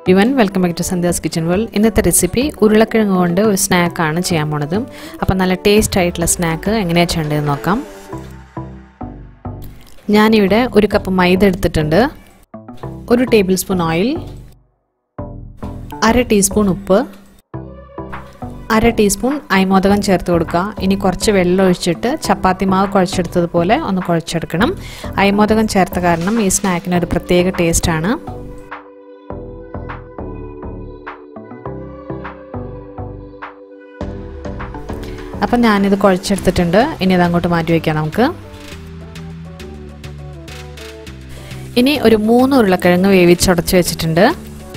ഇവൻ welcome back to Sandhya's kitchen world ഇന്നത്തെ recipe ഉരുളക്കിഴങ്ങ് കൊണ്ട് ഒരു സ്നാക്കാണ് ചെയ്യാൻ പോണത് അപ്പം നല്ല ടേസ്റ്റ് ആയിട്ടുള്ള സ്നാക്ക് എങ്ങനെയാണ് ചെയ്യേണ്ടതെന്ന് നോക്കാം ഞാനിവിടെ ഒരു കപ്പ് മൈദ എടുത്തിട്ടുണ്ട് ഒരു ടേബിൾ സ്പൂൺ ഓയിൽ അര ടീസ്പൂൺ ഉപ്പ് അര ടീസ്പൂൺ അയമോദകം ചേർത്ത് കൊടുക്കുക ഇനി കുറച്ച് വെള്ളം ഒഴിച്ചിട്ട് ചപ്പാത്തി മാവ് കുഴച്ചെടുത്തതുപോലെ ഒന്ന് കുഴച്ചെടുക്കണം അയമോദകം ചേർത്ത കാരണം ഈ സ്നാക്കിന് ഒരു പ്രത്യേക ടേസ്റ്റാണ് അപ്പം ഞാനിത് കുഴച്ചെടുത്തിട്ടുണ്ട് ഇനി ഇത് അങ്ങോട്ട് മാറ്റി വയ്ക്കാം നമുക്ക് ഇനി ഒരു മൂന്ന് ഉരുളക്കിഴങ്ങ് വേവിച്ചുടച്ച് വെച്ചിട്ടുണ്ട്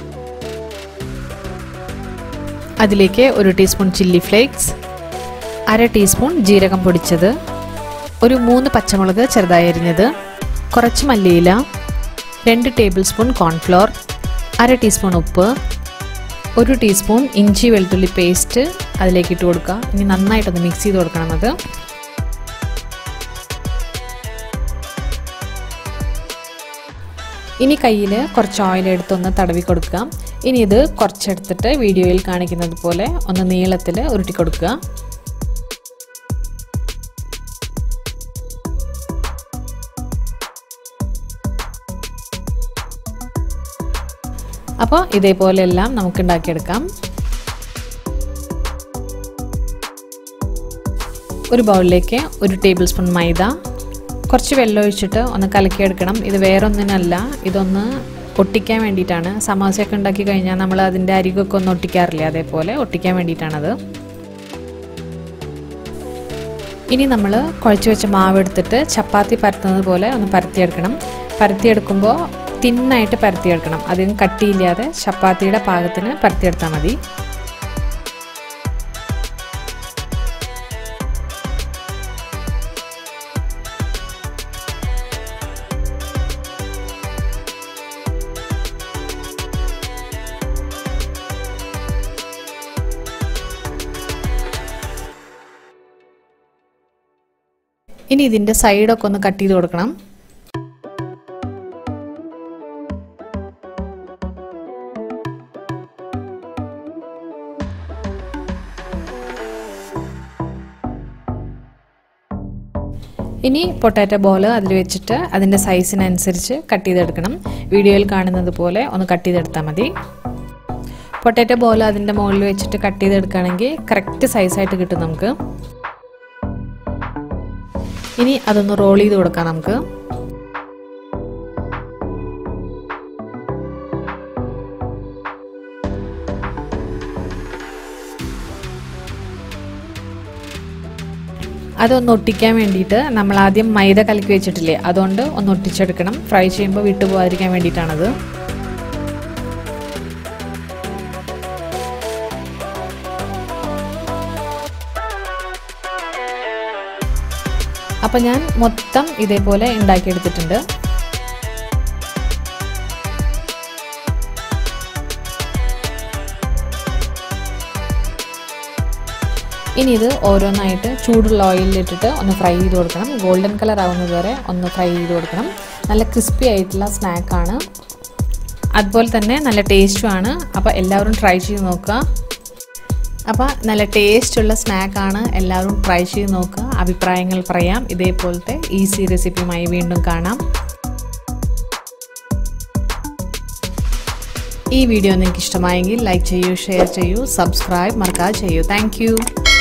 അതിലേക്ക് ഒരു ടീസ്പൂൺ ചില്ലി ഫ്ലേക്സ് അര ടീസ്പൂൺ ജീരകം പൊടിച്ചത് ഒരു മൂന്ന് പച്ചമുളക് ചെറുതായി അരിഞ്ഞത് കുറച്ച് മല്ലിയില രണ്ട് ടേബിൾ സ്പൂൺ കോൺഫ്ലോർ അര ടീസ്പൂൺ ഉപ്പ് ഒരു ടീസ്പൂൺ ഇഞ്ചി വെളുത്തുള്ളി പേസ്റ്റ് അതിലേക്ക് ഇട്ട് കൊടുക്കുക ഇനി നന്നായിട്ടൊന്ന് മിക്സ് ചെയ്ത് കൊടുക്കണം അത് ഇനി കയ്യിൽ കുറച്ച് ഓയിൽ എടുത്തൊന്ന് തടവി കൊടുക്കുക ഇനി ഇത് കുറച്ചെടുത്തിട്ട് വീഡിയോയിൽ കാണിക്കുന്നത് പോലെ ഒന്ന് നീളത്തിൽ ഉരുട്ടി കൊടുക്കുക അപ്പോൾ ഇതേപോലെ എല്ലാം നമുക്ക് ഉണ്ടാക്കിയെടുക്കാം ഒരു ബൗളിലേക്ക് ഒരു ടേബിൾ സ്പൂൺ മൈദ കുറച്ച് വെള്ളം ഒഴിച്ചിട്ട് ഒന്ന് കലക്കിയെടുക്കണം ഇത് വേറൊന്നിനല്ല ഇതൊന്ന് ഒട്ടിക്കാൻ വേണ്ടിയിട്ടാണ് സമോസയൊക്കെ ഉണ്ടാക്കി കഴിഞ്ഞാൽ നമ്മൾ അതിൻ്റെ അരികൊക്കെ ഒന്ന് ഒട്ടിക്കാറില്ല അതേപോലെ ഒട്ടിക്കാൻ വേണ്ടിയിട്ടാണത് ഇനി നമ്മൾ കുഴച്ച് വെച്ച മാവ് എടുത്തിട്ട് ചപ്പാത്തി പരത്തുന്നത് പോലെ ഒന്ന് പരത്തിയെടുക്കണം പരത്തിയെടുക്കുമ്പോൾ തിന്നായിട്ട് പരത്തിയെടുക്കണം അധികം കട്ടിയില്ലാതെ ചപ്പാത്തിയുടെ പാകത്തിന് പരത്തിയെടുത്താൽ മതി ഇനി ഇതിൻ്റെ സൈഡൊക്കെ ഒന്ന് കട്ട് ചെയ്ത് കൊടുക്കണം ഇനി പൊട്ടാറ്റോ ബോൾ അതിൽ വെച്ചിട്ട് അതിൻ്റെ സൈസിനനുസരിച്ച് കട്ട് ചെയ്തെടുക്കണം വീഡിയോയിൽ കാണുന്നത് പോലെ ഒന്ന് കട്ട് ചെയ്തെടുത്താൽ മതി പൊട്ടാറ്റോ ബോൾ അതിൻ്റെ മുകളിൽ വെച്ചിട്ട് കട്ട് ചെയ്തെടുക്കുകയാണെങ്കിൽ കറക്റ്റ് സൈസായിട്ട് കിട്ടും നമുക്ക് ഇനി അതൊന്ന് റോൾ ചെയ്ത് കൊടുക്കാം നമുക്ക് അതൊന്ന് ഒട്ടിക്കാൻ വേണ്ടിയിട്ട് നമ്മൾ ആദ്യം മൈദ കലക്കി വെച്ചിട്ടില്ലേ അതുകൊണ്ട് ഒന്ന് ഒട്ടിച്ചെടുക്കണം ഫ്രൈ ചെയ്യുമ്പോൾ വിട്ടു പോകാതിരിക്കാൻ വേണ്ടിയിട്ടാണത് അപ്പം ഞാൻ മൊത്തം ഇതേപോലെ ഉണ്ടാക്കിയെടുത്തിട്ടുണ്ട് ഇനി ഇത് ഓരോന്നായിട്ട് ചൂടുള്ള ഓയിലിട്ടിട്ട് ഒന്ന് ഫ്രൈ ചെയ്ത് കൊടുക്കണം ഗോൾഡൻ കളർ ആവുന്നത് വരെ ഒന്ന് ഫ്രൈ ചെയ്ത് കൊടുക്കണം നല്ല ക്രിസ്പി ആയിട്ടുള്ള സ്നാക്കാണ് അതുപോലെ തന്നെ നല്ല ടേസ്റ്റുമാണ് അപ്പോൾ എല്ലാവരും ട്രൈ ചെയ്ത് നോക്കുക അപ്പോൾ നല്ല ടേസ്റ്റുള്ള സ്നാക്കാണ് എല്ലാവരും ട്രൈ ചെയ്ത് നോക്കുക അഭിപ്രായങ്ങൾ പറയാം ഇതേപോലത്തെ ഈസി റെസിപ്പിയുമായി വീണ്ടും കാണാം ഈ വീഡിയോ നിങ്ങൾക്ക് ഇഷ്ടമായെങ്കിൽ ലൈക്ക് ചെയ്യൂ ഷെയർ ചെയ്യൂ സബ്സ്ക്രൈബ് മറക്കാതെ ചെയ്യൂ താങ്ക്